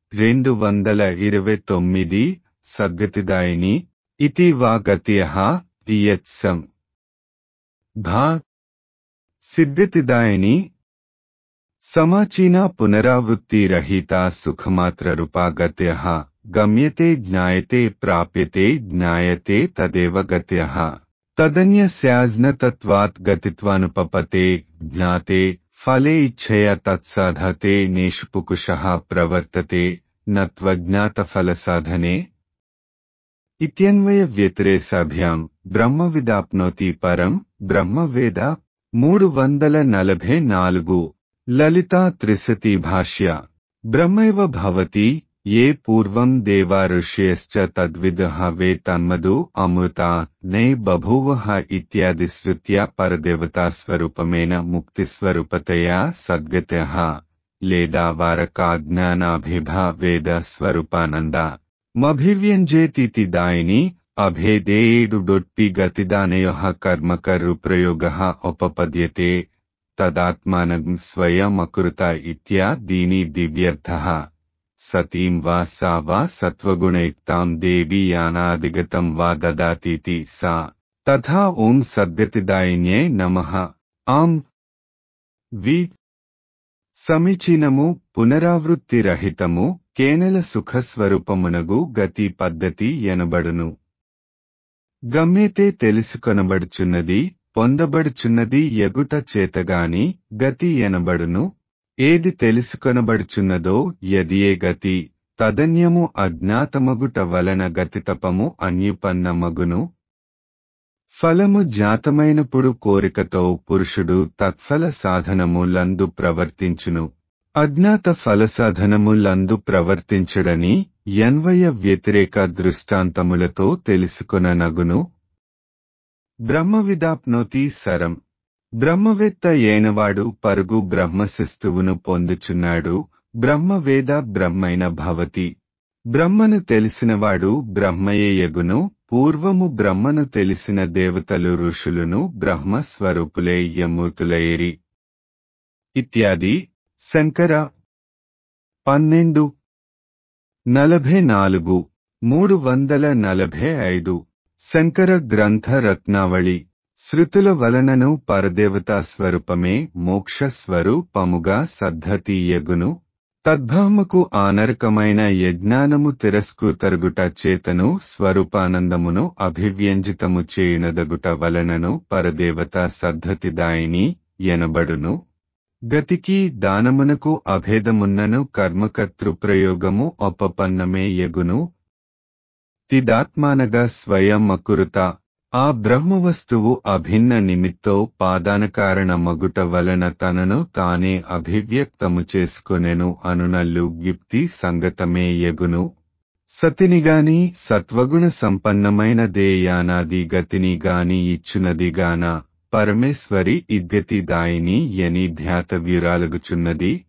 రెండు వందల ఇరవై తొమ్మిది సద్గతిదాయిని ఇతి వా గత్యః ఇయత్సం భా సిద్ధితిదాయిని సమాచీనా పునరావృత్తిరహిత సుఖమాత్రరూపాగత్యః గమ్యతే జ్ఞాయతే ప్రాప్యతే జ్ఞాయతే తదేవ గత్యః తదన్యస్యాజ్ఞతత్వాత్ గతిత్వానుపపతే జ్ఞాతే ఫలే ఇచ్ఛయ తత్సాధతే నేషుపుకుషః ప్రవర్తతే నత్వజ్ఞాతఫలసాధనే ఇత్యన్వయ వ్యతిరేసాభ్యాం బ్రహ్మవిదాప్నోతి పరం బ్రహ్మవేద మూడు వందల నలభై నాలుగు లలితా త్రిశతి భాష్య బ్రహ్మైవ భవతి ఏ పూర్వం దేవా ఋష్యశ్చ తద్విదః వే తన్మదు అమృత నే బభూవః ఇత్యాది శృత్యా పరదేవతా స్వరూపమేన ముక్తిస్వరూపతయా సద్గత్యః లేదా వారకాజ్ఞానాభిభా వేద స్వరూపానంద మభివ్యంజేతితి దాయిని అభేదేడుడొట్పి గతిదానయ కర్మకరు ప్రయోగ ఉపపద్యతే తదాత్మానం స్వయమకృత ఇత్యా దీని దివ్యర్థ సతీం వా సా వా సత్వగుణయుక్తాం దేవీ యానాదిగతం వా దదాతీతి సా తథా ఓం సద్గతిదాయిన్యై నమః ఆం వి సమీచీనము పునరావృత్తిరహితము కేనల సుఖస్వరూపమునగు గతి పద్ధతి ఎనబడును గమ్యతే తెలుసుకొనబడుచున్నది పొందబడుచున్నది ఎగుట చేతగాని గతి ఎనబడును ఏది తెలుసుకొనబడుచున్నదో యదియే గతి తదన్యము అజ్ఞాతమగుట వలన గతితపము అన్యుపన్నమగును ఫలము జాతమైనప్పుడు కోరికతో పురుషుడు తత్ఫల సాధనము లందు ప్రవర్తించును అజ్ఞాత ఫలసాధనము లందు ప్రవర్తించడని యన్వయ వ్యతిరేక దృష్టాంతములతో తెలుసుకొననగును బ్రహ్మవిదాప్నోతి సరం బ్రహ్మవేత్త ఏనవాడు పరుగు బ్రహ్మశిస్తువును పొందుచున్నాడు బ్రహ్మవేద బ్రహ్మైన భవతి బ్రహ్మను తెలిసినవాడు బ్రహ్మయే యగును పూర్వము బ్రహ్మను తెలిసిన దేవతలు ఋషులును బ్రహ్మ స్వరూపులే యమూర్తులయేరి ఇత్యాది శంకర పన్నెండు నలభై నాలుగు మూడు వందల నలభై ఐదు శంకర గ్రంథ రత్నావళి శృతుల వలనను పరదేవతా స్వరూపమే మోక్ష స్వరూపముగా సద్ధతీయగును తద్భావముకు ఆనరకమైన యజ్ఞానము తిరస్కృతరుగుట చేతను స్వరూపానందమును అభివ్యంజితము చేయునదగుట వలనను పరదేవత సద్ధతిదాయిని ఎనబడును గతికి దానమునకు అభేదమున్నను కర్మకర్తృప్రయోగము ఉపపన్నమే యగును తిదాత్మానగా స్వయం అకురుత ఆ బ్రహ్మవస్తువు అభిన్న నిమిత్తో పాదాన కారణమగుట వలన తనను తానే అభివ్యక్తము చేసుకొనెను అనునల్లు యుక్తి సంగతమే యగును సతినిగాని సత్వగుణ సంపన్నమైన దేయానాది గతిని గాని ఇచ్చునదిగాన పరమేశ్వరి ఇద్గతి దాయిని యని ధ్యాతవ్యురాలగుచున్నది